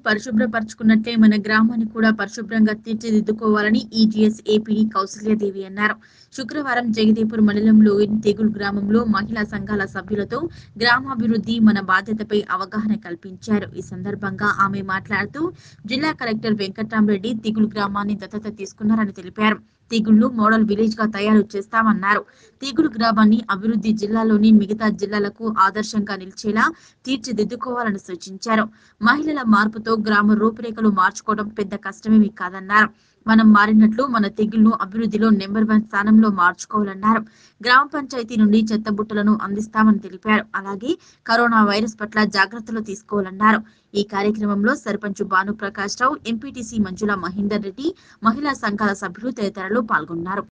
పరిశుభ్రపరచుకున్నట్లే మన గ్రామాన్ని కూడా పరిశుభ్రంగా తీర్చిదిద్దుకోవాలని ఈజీఎస్ ఏపీడీ కౌసల్యాదేవి అన్నారు శుక్రవారం జగదేపూర్ మండలంలోని తెగులు గ్రామంలో మహిళా సంఘాల సభ్యులతో గ్రామాభివృద్ధి మన బాధ్యతపై అవగాహన కల్పించారు ఈ సందర్భంగా ఆమె మాట్లాడుతూ జిల్లా కలెక్టర్ వెంకట్రామరెడ్డి తిగులు గ్రామాన్ని దత్తత తీసుకున్నారని తెలిపారు తీగుళ్లు మోడల్ విలేజ్ గా తయారు చేస్తామన్నారు తీగులు గ్రామాన్ని అభివృద్ధి జిల్లాలోని మిగతా జిల్లాలకు ఆదర్శంగా నిలిచేలా తీర్చిదిద్దుకోవాలని సూచించారు మహిళల మార్పుతో గ్రామ రూపురేఖలు మార్చుకోవడం పెద్ద కష్టమేమీ కాదన్నారు మనం మారినట్లు మన తెగుళ్లు అభివృద్ధిలో నెంబర్ వన్ స్థానంలో మార్చుకోవాలన్నారు గ్రామ పంచాయతీ నుండి చెత్త బుట్టలను అందిస్తామని తెలిపారు అలాగే కరోనా వైరస్ పట్ల జాగ్రత్తలు తీసుకోవాలన్నారు ఈ కార్యక్రమంలో సర్పంచ్ భానుప్రకాష్ రావు ఎంపీటీసీ మంజుల మహేందర్ రెడ్డి మహిళా సంఘాల సభ్యులు తదితరులు పాల్గొన్నారు